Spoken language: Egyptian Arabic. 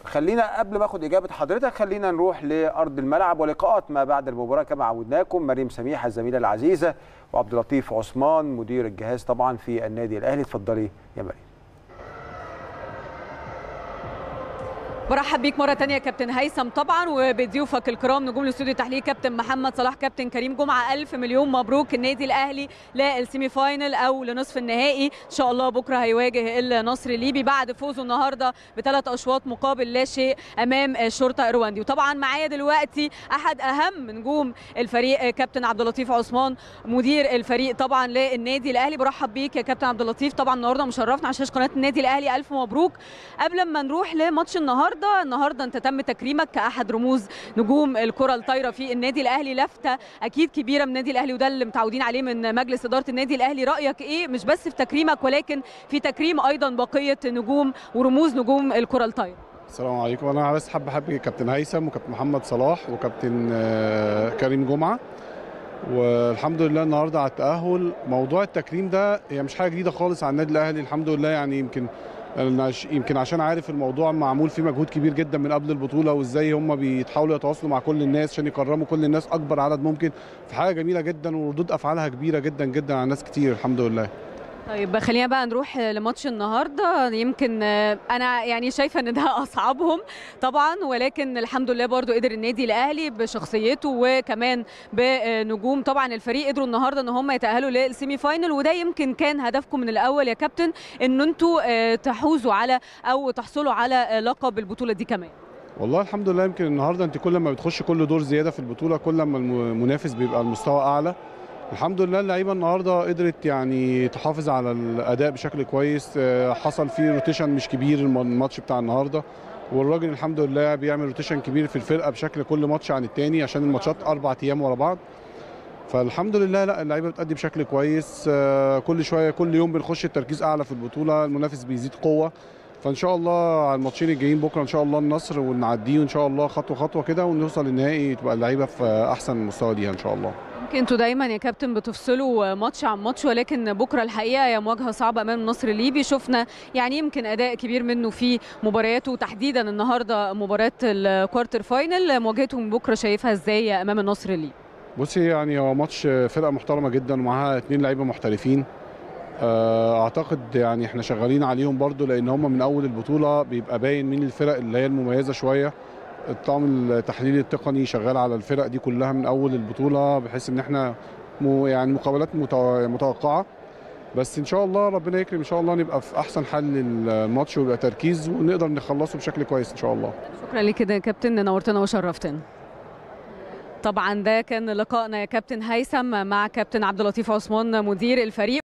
خلينا قبل ما اخد اجابه حضرتك خلينا نروح لارض الملعب ولقاءات ما بعد المباراه كما عودناكم مريم سميحه الزميله العزيزه وعبد اللطيف عثمان مدير الجهاز طبعا في النادي الاهلي اتفضلي يا مريم برحب بيك مره تانية يا كابتن هيثم طبعا وبضيوفك الكرام نجوم الاستوديو التحليلي كابتن محمد صلاح كابتن كريم جمعه الف مليون مبروك النادي الاهلي للسيمي فاينل او لنصف النهائي ان شاء الله بكره هيواجه النصر الليبي بعد فوزه النهارده بثلاث اشواط مقابل لا شيء امام الشرطه الرواندي وطبعا معايا دلوقتي احد اهم نجوم الفريق كابتن عبد اللطيف عثمان مدير الفريق طبعا للنادي الاهلي برحب بيك يا كابتن عبد اللطيف طبعا النهارده مشرفنا على شاشه قناه النادي الاهلي الف مبروك قبل ما نروح لماتش النهارده النهارده النهارده انت تم تكريمك كاحد رموز نجوم الكره الطايره في النادي الاهلي لفته اكيد كبيره من النادي الاهلي وده اللي متعودين عليه من مجلس اداره النادي الاهلي رايك ايه مش بس في تكريمك ولكن في تكريم ايضا بقيه نجوم ورموز نجوم الكره الطايره السلام عليكم انا بس حابب احب كابتن هيثم وكابتن محمد صلاح وكابتن آه، كريم جمعه والحمد لله النهارده على التاهل موضوع التكريم ده هي مش حاجه جديده خالص على النادي الاهلي الحمد لله يعني يمكن أنا ش- يمكن عشان عارف الموضوع معمول فيه مجهود كبير جدا من قبل البطوله وازاي هم بيتحاولوا يتواصلوا مع كل الناس عشان يكرموا كل الناس اكبر عدد ممكن في حاجه جميله جدا وردود افعالها كبيره جدا جدا على ناس كتير الحمد لله طيب خلينا بقى نروح لماتش النهارده يمكن آه، انا يعني شايفه ان ده اصعبهم طبعا ولكن الحمد لله برضو قدر النادي الاهلي بشخصيته وكمان بنجوم طبعا الفريق قدروا النهارده ان هم يتاهلوا للسيمي فاينل وده يمكن كان هدفكم من الاول يا كابتن ان انتوا آه، تحوزوا على او تحصلوا على آه، لقب البطوله دي كمان والله الحمد لله يمكن النهارده انت كل ما بتخش كل دور زياده في البطوله كل ما المنافس بيبقى المستوى اعلى الحمد لله اللعيبه النهارده قدرت يعني تحافظ على الاداء بشكل كويس آه، حصل فيه روتيشن مش كبير الم- الماتش بتاع النهارده والراجل الحمد لله بيعمل روتيشن كبير في الفرقه بشكل كل ماتش عن التاني عشان الماتشات اربع ايام ورا بعض فالحمد لله لا اللعيبه بتأدي بشكل كويس آه، كل شويه كل يوم بنخش التركيز اعلى في البطوله المنافس بيزيد قوه فان شاء الله على الماتشين الجايين بكره ان شاء الله النصر ونعديه وان شاء الله خطوه خطوه كده ونوصل للنهائي تبقى اللعيبه في احسن مستوى ليها ان شاء الله يمكن انتوا دايما يا كابتن بتفصلوا ماتش عن ماتش ولكن بكره الحقيقه هي مواجهه صعبه امام النصر الليبي شفنا يعني يمكن اداء كبير منه في مبارياته تحديدا النهارده مباراه الكوارتر فاينل مواجهتهم بكره شايفها ازاي امام النصر الليبي بصي يعني هو ماتش فرقه محترمه جدا ومعاها اتنين لعيبه محترفين آه، اعتقد يعني احنا شغالين عليهم برضو لان هم من اول البطوله بيبقى باين مين الفرق اللي هي المميزه شويه الطاقم التحليلي التقني شغال على الفرق دي كلها من اول البطوله بحيث ان احنا مو يعني مقابلات متو- متوقعه بس ان شاء الله ربنا يكرم ان شاء الله نبقى في احسن حل للماتش ويبقى تركيز ونقدر نخلصه بشكل كويس ان شاء الله شكرا لك كده يا كابتن نورتنا وشرفتنا طبعا ده كان لقائنا يا كابتن هيثم مع كابتن عبد اللطيف عثمان مدير الفريق